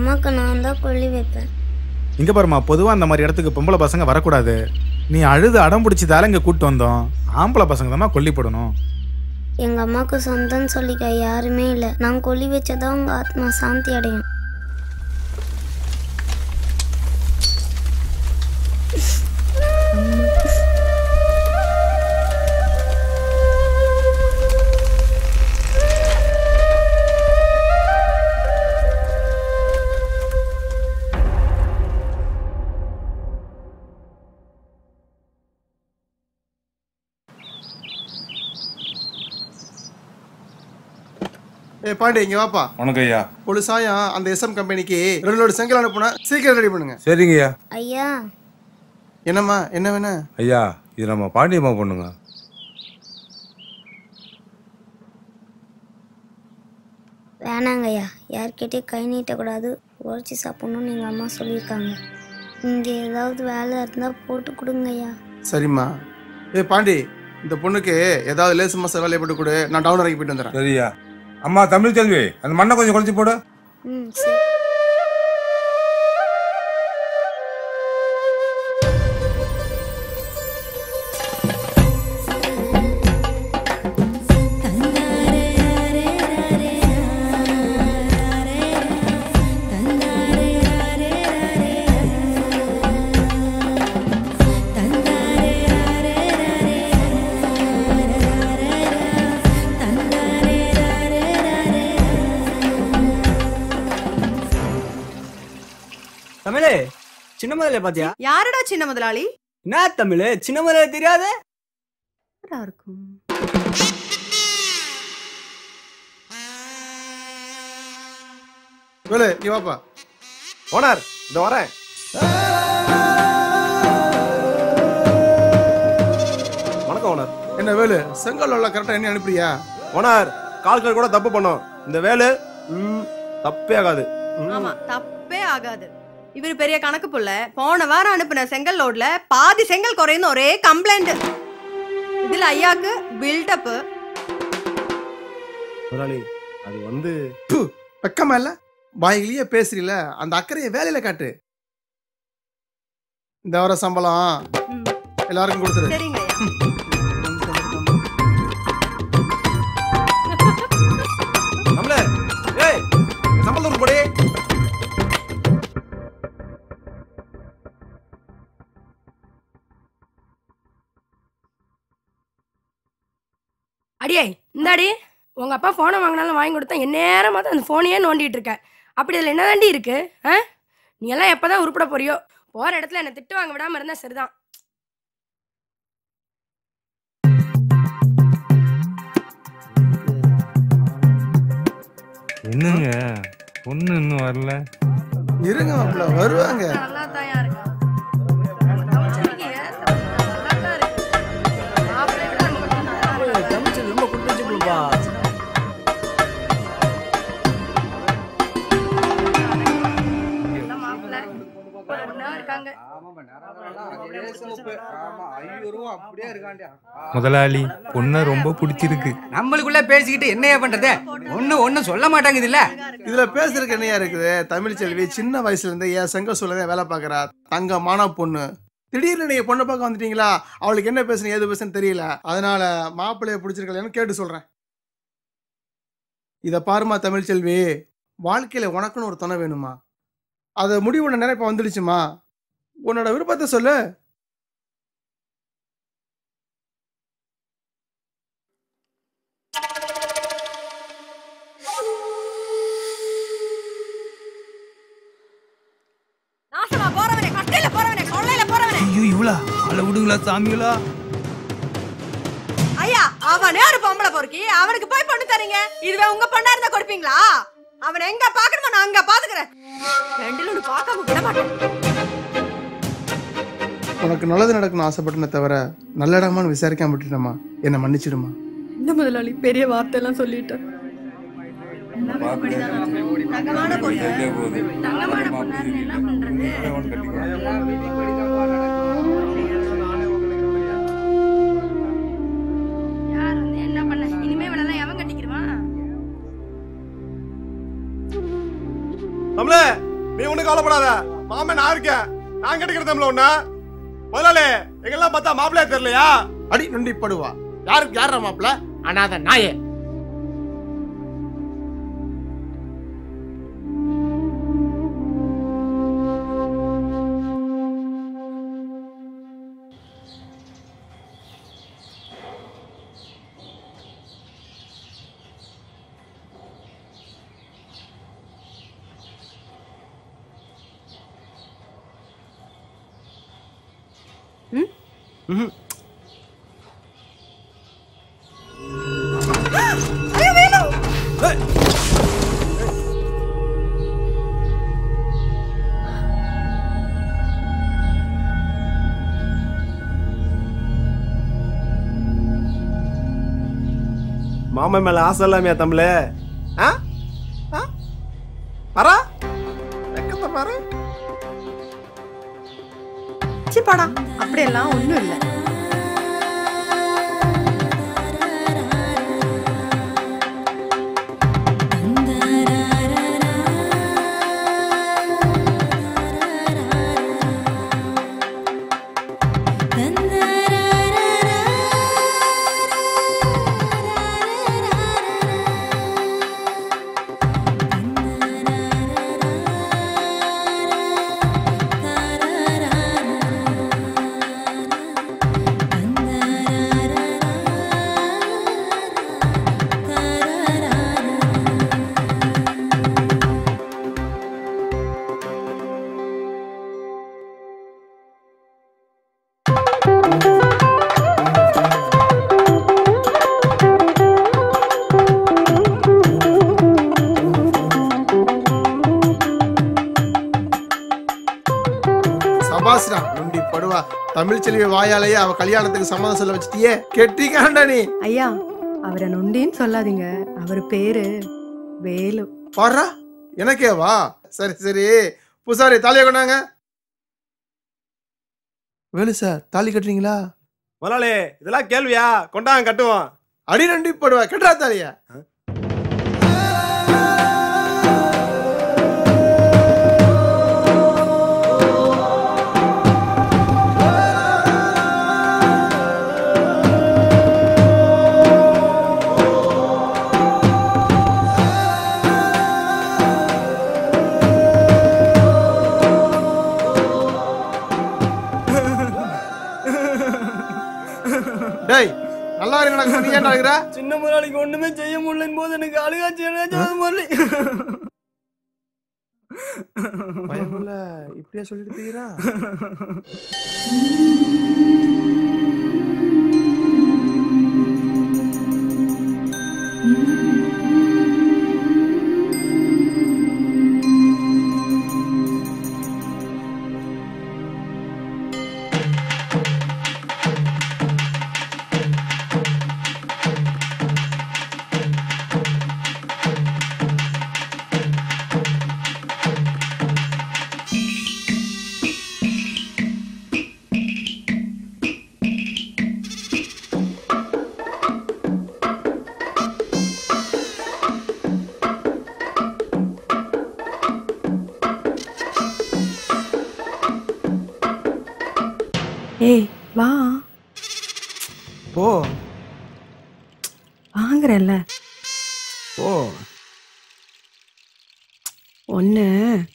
அம்மாக்கு நான் தான் கொல்லி வைப்பேன் இங்க பாருமா பொதுவா அந்த மாதிரி இடத்துக்கு பொம்பளை பசங்க வரக்கூடாது நீ அழுது அடம் பிடிச்சதால இங்க கூட்டு வந்தோம் ஆம்பளை பசங்க தான் கொல்லி போடணும் எங்க அம்மாக்கு சொந்தம்னு சொல்லிக்க யாருமே இல்லை நான் கொல்லி வச்சதான் உங்க ஆத்மா சாந்தி அடையும் ஏய் பாண்டி இங்க வாப்பா வணக்கம் ஐயா ஒரு சாயம் அந்த எஸ்எம் கம்பெனிக்கு ரெண்டு லோடு செங்கல் அனுப்புனா சீக்கிரம் ரெடி பண்ணுங்க சரிங்க ஐயா ஐயா என்னம்மா என்ன வேணும் ஐயா இது நம்ம பாண்டியம்மா பொண்ணுங்க வேணாங்க ஐயா யார்கிட்டயும் கை நீட்டக்கூடாது உழைச்சி சாப்பிடணும்னு எங்கள் அம்மா சொல்லியிருக்காங்க இங்கே ஏதாவது வேலை இருந்தால் போட்டு கொடுங்க ஐயா சரிம்மா ஏய் பாண்டி இந்த பொண்ணுக்கு ஏதாவது லேசு மாசம் வேலையை போட்டு கொடு நான் டவுன் வரைக்கும் போயிட்டு வந்துடுறேன் சரியா அம்மா தமிழ் செல்வி அந்த மண்ணை கொஞ்சம் குறைச்சி போடு ம் சரி தமிழே சின்ன முதல்ல பாத்தியா யாருடா சின்ன முதலாளி என்ன தமிழ் சின்ன முதல்ல தெரியாது யாரா இருக்கும் வேலு நீ வாப்பா ஓனர் இந்த வரேன் வணக்கம் ஓனர் என்ன வேலு செங்கல் உள்ள கரெக்டாக என்ன அனுப்புறியா ஓனர் கால்கள் கூட தப்பு பண்ணோம் இந்த வேலு ம், தப்பே ஆகாது ம். ஆமா தப்பே ஆகாது இவர் பெரிய கணக்கு புள்ள போன வாரம் அனுப்பின செங்கல் லோட்ல பாதி செங்கல் குறையுன்னு ஒரே கம்ப்ளைண்ட் இதுல ஐயாக்கு பில்டப் முதலாளி அது வந்து வெக்கமா இல்ல வாயிலேயே பேசுறீல அந்த அக்கறையை வேலையில காட்டு இந்த வர சம்பளம் எல்லாருக்கும் கொடுத்துரு சரிங்க ஐயா நம்மள ஏய் சம்பளம் போடி அடியே இந்தாடி உங்க அப்பா ஃபோனை வாங்கினாலும் வாங்கி கொடுத்தா எந்நேரம் பார்த்து அந்த ஃபோனையே நோண்டிட்டு இருக்க அப்படி அதில் என்னதாண்டி இருக்கு ஆ நீ எல்லாம் எப்பதான் உருப்பட போறியோ போற இடத்துல என்னை திட்டு வாங்க விடாம இருந்தா சரிதான் என்னங்க பொண்ணு இன்னும் வரல இருங்க மாப்பிள்ள வருவாங்க நல்லா தான் இருக்கா நம்ம தமிழ்ச்செல்விக்கு ஏத்த நல்லா தான் இருக்கு மாப்பிள்ளை விட நம்ம கொஞ்சம் நல்லா இருக்கு. தமிழ் ரொம்ப குட்டு வச்சுப்பா நல்ல மாப்பிள்ளை பொண்ணா இருக்காங்க முதலாளி பொண்ணை ரொம்ப பிடிச்சிருக்கு நம்மளுக்குள்ள பேசிக்கிட்டு என்னையா பண்றது ஒண்ணு ஒண்ணும் சொல்ல மாட்டாங்குது இல்ல இதுல பேசுறதுக்கு என்னையா இருக்குது தமிழ் செல்வி சின்ன வயசுல இருந்து என் செங்க சொல்லதான் வேலை பார்க்கறா தங்கமான பொண்ணு திடீர்னு நீங்க பொண்ணை பார்க்க வந்துட்டீங்களா அவளுக்கு என்ன பேசணும் ஏது பேசணும் தெரியல அதனால மாப்பிள்ளைய பிடிச்சிருக்கலன்னு கேட்டு சொல்றேன் இத பாருமா தமிழ் செல்வி வாழ்க்கையில உனக்குன்னு ஒரு துணை வேணுமா அதை முடிவு நினைப்ப வந்துடுச்சுமா உன்னோட விருப்பத்தை சொல்லு நாசமா போறவனே கட்டையில போறவனே கொள்ளையில போறவனே ஐயோ இவ்வளா ஆளை விடுங்களா சாமிகளா ஐயா அவனே ஒரு பொம்பளை பொறுக்கி அவனுக்கு போய் பொண்ணு தரீங்க இதுவே உங்க பொண்ணா இருந்தா கொடுப்பீங்களா அவனை எங்க பாக்கணுமோ நான் அங்க பாத்துக்கிறேன் ரெண்டுல ஒண்ணு பார்க்காம விட மாட்டேன் உனக்கு நல்லது நடக்கணும்னு ஆசைப்பட்டனே தவிர நல்ல இடமான்னு விசாரிக்காம விட்டுட்டேம்மா என்னை மன்னிச்சிடுமா இந்த முதலாளி பெரிய வார்த்தை எல்லாம் சொல்லிட்டேன் தங்கமான பொண்ணு தங்கமான பொண்ணா இருந்தா என்ன பண்றது யார் வந்து என்ன பண்ண இனிமே இவனெல்லாம் எவன் கட்டிக்கிடுவான் தமிழ இருக்கேன் நான் கிடைக்கிறதுல ஒண்ணா முதலாளி எங்கெல்லாம் பார்த்தா மாப்பிள்ளையா தெரியலையா அடி நொண்டி படுவா யாருக்கு யாரா மாப்பிள அனாத நாயே மாமன் மேல ஆசை இல்லாமையா தமிழே ஆ ஆ? வரா வெக்கத்தை பாரு சி படா அப்படியெல்லாம் ஒண்ணும் இல்ல சபாஸ்ரா நொண்டி படுவா தமிழ் செல்வி வாயாலேயே அவ கல்யாணத்துக்கு சம்மதம் சொல்ல வச்சிட்டியே கெட்டிக்காண்டா நீ ஐயா அவரை நொண்டின்னு சொல்லாதீங்க அவர் பேரு வேலு பாடுறா எனக்கே வா சரி சரி பூசாரி தாலியை கொண்டாங்க வேலு சார் தாலி கட்டுறீங்களா முதலாளி இதெல்லாம் கேள்வியா கொண்டாங்க கட்டுவோம் அடி நண்டி படுவா கட்டுறா தாலியா டேய் நல்லா இருக்கு நடக்க நீ ஏன் நடக்கிற சின்ன முதலாளிக்கு ஒண்ணுமே செய்ய முடியலன்னு போது எனக்கு அழுகாச்சி முதலாளி பயமுள்ள இப்படியா சொல்லிட்டு போகிறா ஏய் வா ஓ வாங்குறல்ல ஓ ஒண்ணு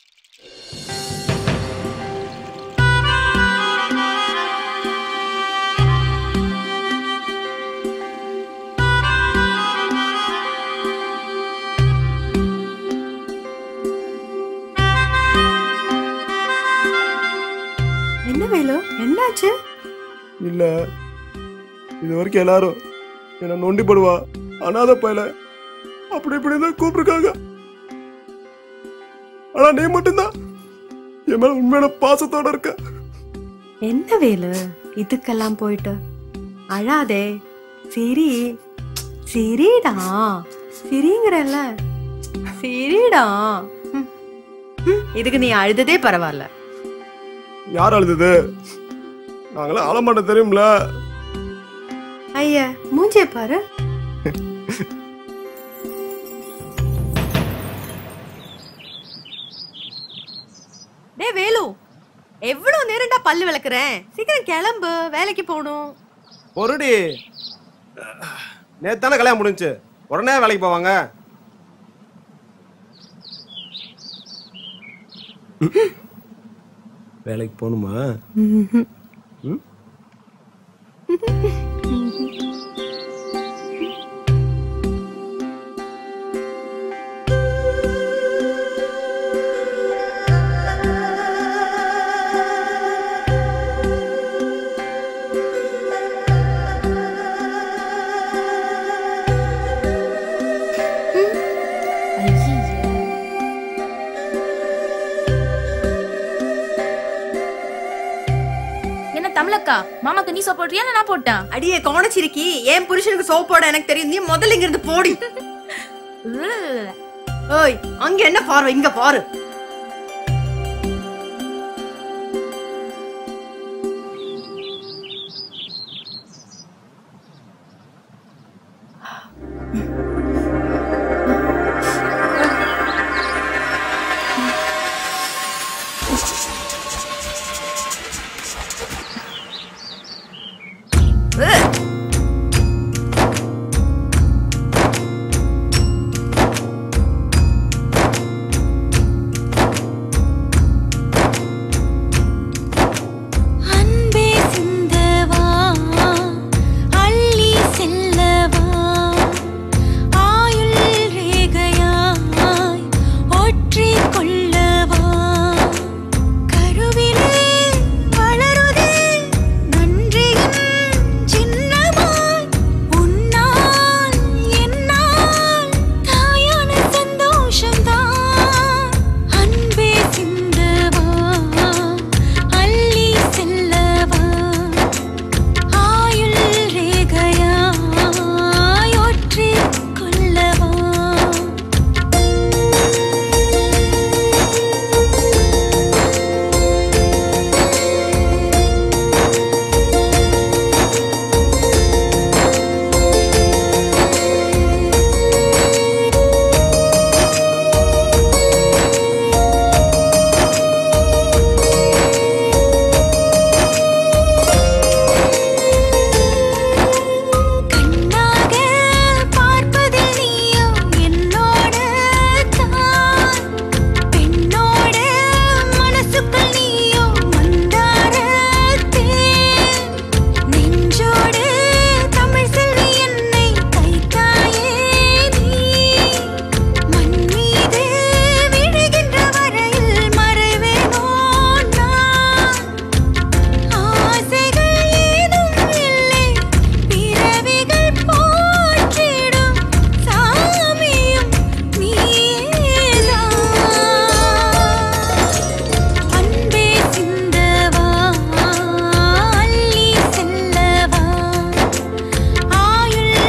என்ன வேலு என்னாச்சு இல்ல இது வரைக்கும் எல்லாரும் என்ன நொண்டி படுவா அனாத பயல அப்படி இப்படி தான் கூப்பிட்டுருக்காங்க ஆனா நீ மட்டும்தான் என் மேல உண்மையான பாசத்தோட இருக்க என்ன வேலு இதுக்கெல்லாம் போயிட்டு அழாதே சிரி சிரிடா சிரிங்கிறல்ல சிரிடா ம். ம், இதுக்கு நீ அழுததே பரவாயில்ல யார் அழுதுது நாங்களாம் ஆளமாட்ட தெரியும்ல ஐயா மூஞ்சிய பாரு டேய் வேலு ஏன்டா பல்லு விளக்குறேன் சீக்கிரம் கிளம்பு வேலைக்கு போகணும் பொருடி நேத்து தானே கல்யாணம் முடிஞ்சுச்சு உடனே வேலைக்கு போவாங்க வேலைக்கு போகணுமா ம்? என்ன தமிழக்கா மாமாக்கு நீ சோப் போடுறியா இல்ல நான் போட்டேன் அடியே கோணச்சிருக்கி என் புருஷனுக்கு சோப் போட எனக்கு தெரியும் நீ முதல்ல இங்க இருந்து போடி ஓய் அங்க என்ன பார்வை இங்க பாரு அன்பே சிந்தவா அள்ளி செல்லவா ஆயுள் ரேகையாய் ஒற்றிக் கொள்ளவா கருவிலே வளருதே நன்றியின் சின்னமாய் உன்னால் என்னால் தாயான சந்தோஷம்தான் அன்பே சிந்தவா அள்ளி செல்லவா ஆயுள் ரேகையாய் ஒற்றிக் கொள்ளவா கண்ணாக பார்ப்பதில் நீயோ என்னோடு தான் பெண்ணோட மனசுக்குள் நீயோ மந்தாரத்தே நெஞ்சோடு தமிழ் செல்வி என்னை கைத்தாயே நீ மண் மீது விழுகின்ற வரையில் மறைவேனோ நான் ஆசைகள் ஏதும் இல்லை பிறவிகள் போற்றிடும் சாமியும் நீதான் அன்பே சிந்தவா அள்ளி செல்லவா ஆயுள்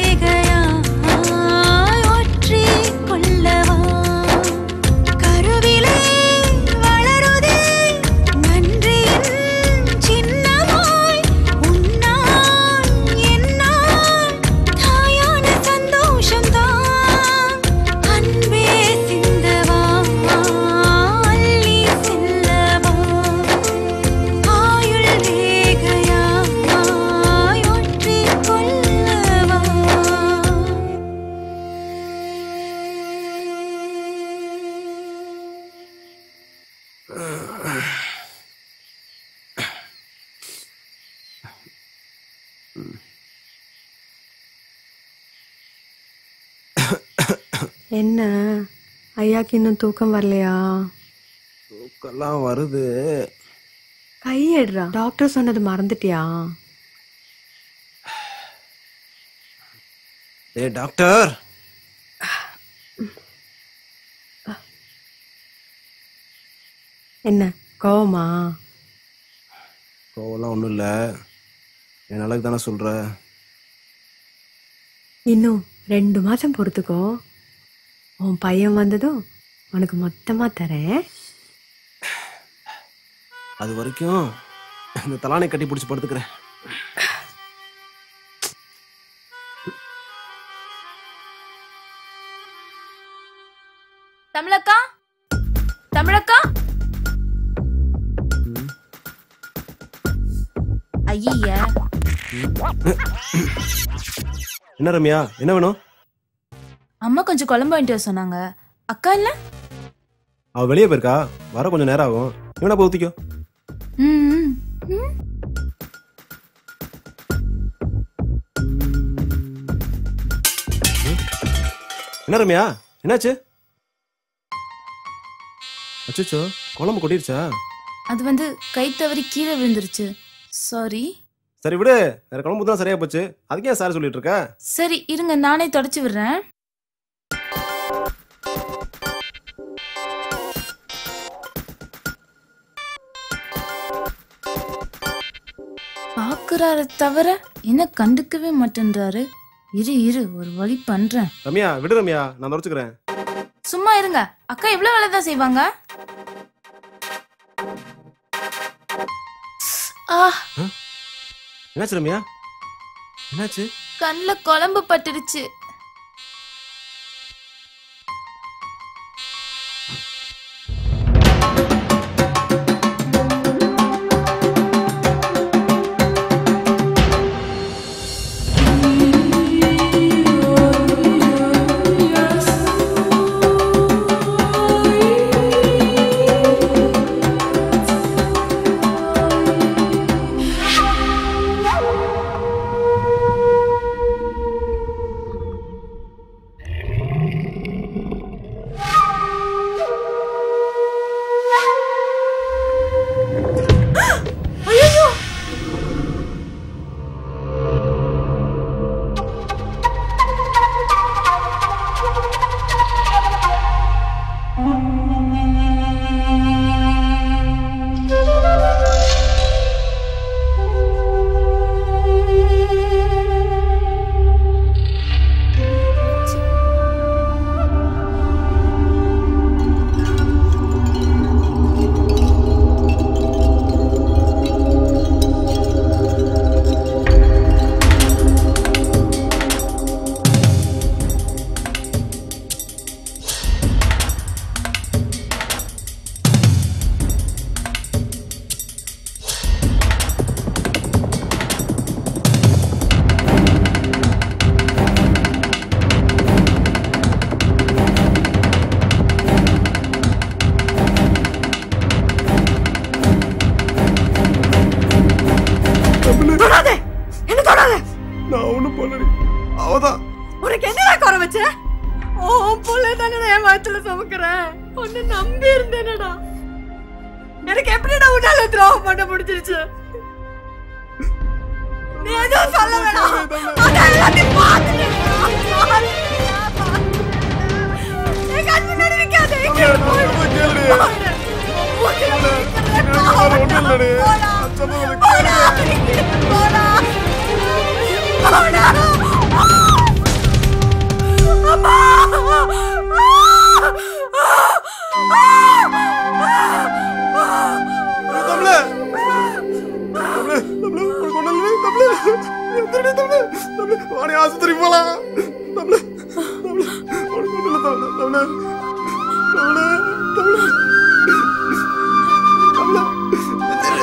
ரேகையாய் ஒற்றிக் கொள்ளவா கருவிலே வளருதே நன்றியின் சின்னமாய் உன்னால் என்னால் தாயான சந்தோஷம்தான் அன்பே சிந்தவா அள்ளி செல்லவா ஆயுள் ரேகையாய் ஒற்றிக் கொள்ளவா என்ன ஐயாக்கு இன்னும் தூக்கம் வரலையா தூக்கம்லாம் வருது கையெடுறா டாக்டர் சொன்னது மறந்துட்டியா ஏய் டாக்டர் என்ன கோவமா கோவம்லாம் ஒன்றும் இல்லை என் அளவுக்கு தானே சொல்கிற இன்னும் ரெண்டு மாசம் பொறுத்துக்கோ உன் பையன் வந்ததும் உனக்கு மொத்தமா தரேன் அது வரைக்கும் இந்த தலானை கட்டி பிடிச்சி படுத்துக்கிறேன் தமிழக்கா தமிழக்கா ஐய என்ன ரம்யா என்ன வேணும் அம்மா கொஞ்சம் குழம்பு வாங்கிட்டு வர சொன்னாங்க அக்கா இல்ல அவ வெளியே போயிருக்கா வர கொஞ்சம் நேரம் ஆகும் இவனா போய் ஊத்திக்கோ ம், ம். என்ன ரம்யா என்னாச்சு அச்சோ குழம்பு கொட்டிருச்சா அது வந்து கை தவறி கீழே விழுந்துருச்சு சாரி சரி விடு வேற குழம்பு தான் சரியா போச்சு அதுக்கு ஏன் சார் சொல்லிட்டு இருக்க சரி இருங்க நானே தொடச்சு விடுறேன் பாக்குறாரு தவிர என்ன கண்டுக்கவே மாட்டேன்றாரு இரு இரு ஒரு வழி பண்றேன் ரம்யா விடு ரம்யா நான் தொடச்சுக்கிறேன் சும்மா இருங்க அக்கா எவ்வளவு வேலை தான் செய்வாங்க ஆ என்னாச்சு ரம்யா என்னாச்சு கண்ணுல குழம்பு பட்டுடுச்சு தொடாதே என்ன தொடாதே நான் ஒண்ணும் பண்ணடி அவதான் உனக்கு என்னடா குறை வச்ச ஓ புள்ள தானடா என் வயித்துல சுமக்கிறேன் உன்னை நம்பி இருந்தேனடா எனக்கு எப்படிடா உன்னால துரோகம் பண்ண முடிஞ்சிருச்சு நீ எதுவும் சொல்ல வேணாம் நான் எல்லாத்தையும் பார்த்துட்டேன். என் கண் முன்னாடி நிக்காத. எங்க போயிடு. போயிடு. போடா. போடா. போடா. போடா. அம்மா தமிழ தமிழ தமிழ உனக்கு ஒண்ணு இல்லை தமிழ எந்திரடி தமிழ தமிழ வாடி ஆஸ்பத்திரி போலாம் தமிழ தமிழ உனக்கு ஒண்ணு இல்லை தமிழ தமிழ தமிழ தமிழ தமிழ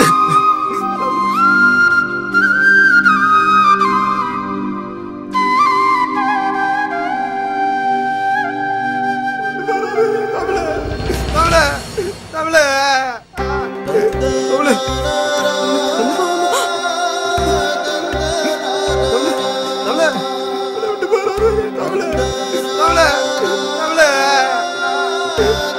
தமிழ தமிழ தமிழ தமிழ தமிழ தமிழ தமிழ